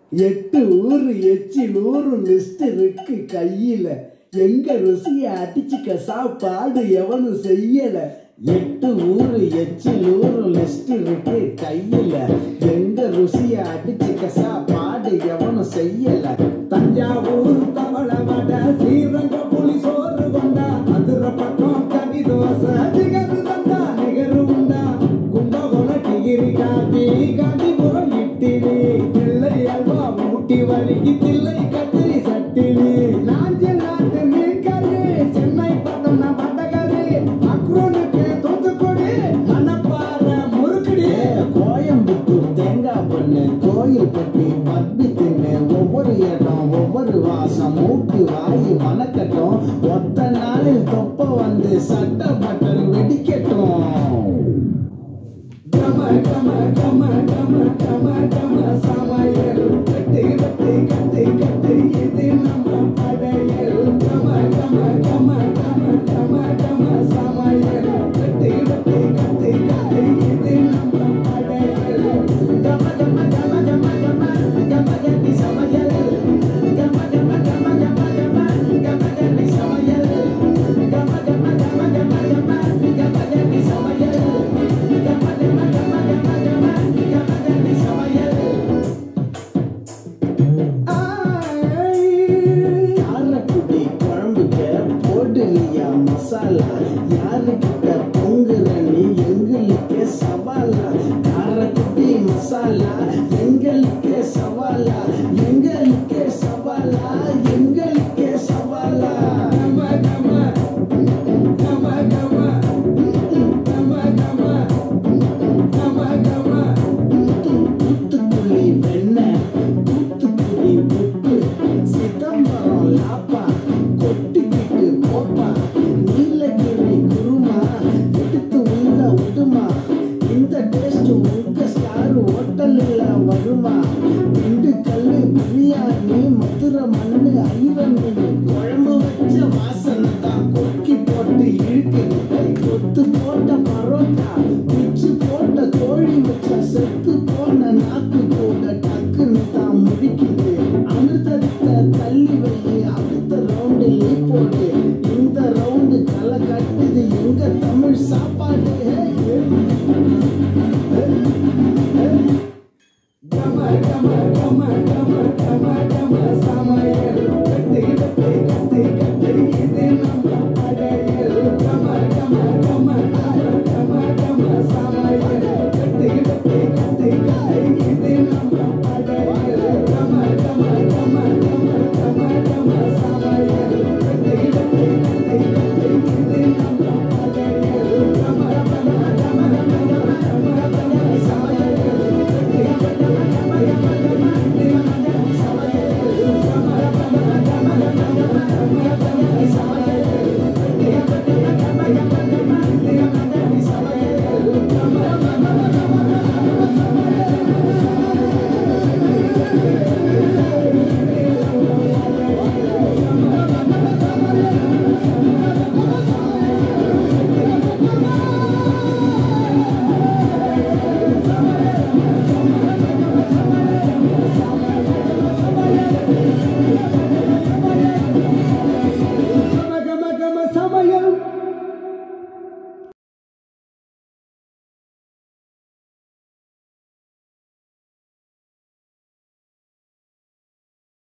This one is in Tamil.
எட்டு ஊரு எச்சில் ஊரு லிஸ்ட் இருக்கு கையில எங்க ருசிய அடிச்சுக்க சாப்பாடு எவனும் செய்யல எட்டு ஊரு எச்சில் ஊரு லிஸ்ட் இருக்கு கையில எங்க ருசிய அடிச்சுக்க சாப்பாடு எவனும் செய்யல தஞ்சாவூர் தவளை வடை ஸ்ரீரங்க புலி சோறு கொண்டா மதுர பக்கம் கவி தோசை நிகரு தந்தா நிகரு உண்டா கும்பகோணம் டிகிரி காபி காந்திபுரம் இட்டிலி தில்லை அல்வா ஊட்டி வலிக்கு தில்லை கத்திரி சட்டிலி நாஞ்சல் நாட்டு மீன்கறி சென்னை பட்டம் வடகரி அக்ரோனுக்கு தூத்துக்குடி மணப்பாறை முறுக்குடி கோயம்புத்தூர் தேங்காய் பண்ணு கோயில் கட்டி பத்தி தின்னு ஒவ்வொரு இடம் ஒவ்வொரு வாசம் மூக்கு வாய் மணக்கட்டும் ஒத்த நாளில் தொப்ப வந்து சட்ட பட்டன் வெடிக்கட்டும் கம கம கம கம கம கம சமையல் கட்டி கட்டி கட்டி கட்டி இது நம்ம படையல் கம கம கம கம கம கம சமையல் கட்டி கட்டி கட்டி கட்டி இது நம்ம படையல் கம கம கம கம கம கம கட்டி சமையல் கம கம கம கம கம கம கட்டி சமையல் கம கம கம கம கம கம கட்டி சமையல் காரக்குடி குழம்புக்க போடுலியா மசாலா யாருக்கிட்ட பொங்குற நீ எங்களுக்கு சவாலா காரக்குடி மசாலா எங்களுக்கு சவாலா எங்களுக்கு சவாலா எங்களுக்கு சவாலா கம கம கம கம கம கம கம கம தூத்துக்குடி வெண்ணெய் தூத்துக்குடி உப்பு சிதம்பரம் லாப்பா கொட்டிக்கிட்டு போப்பா நீலகிரி குருமா எடுத்து உள்ள விடுமா இந்த டேஸ்ட் உங்க ஸ்டார் ஹோட்டல்ல வருமா ரெண்டு கல்லு பிரியாணி மதுரை மண்ணு ஐரன் குழம்பு வச்ச வாசனை தான் கொக்கி போட்டு இழுக்குது கொத்து போட்ட பரோட்டா பிச்சு போட்ட கோழி வச்ச செத்து போன நாக்கு கூட டக்குன்னு தான் முடிக்குது அமிர்தத்தை தள்ளி வை அடுத்த ரவுண்டு நீ போடு இந்த ரவுண்டு களை கட்டுது எங்க தமிழ் சாப்பாடு கம கம கம கம கம கம சமையல் கட்டி கட்டி கட்டி கட்டி இது நம்ம படையல் கம கம கம கம கம கம சமையல் கட்டி கட்டி கட்டி கட்டி இது நம்ம படையல் கம கம கம கம கம கம சமையல் கட்டி கட்டி கட்டி கட்டி இது நம்ம படையல் கம கம கம கம கம கம சமையல் கட்டி கட்டி கம கம கம சமையல்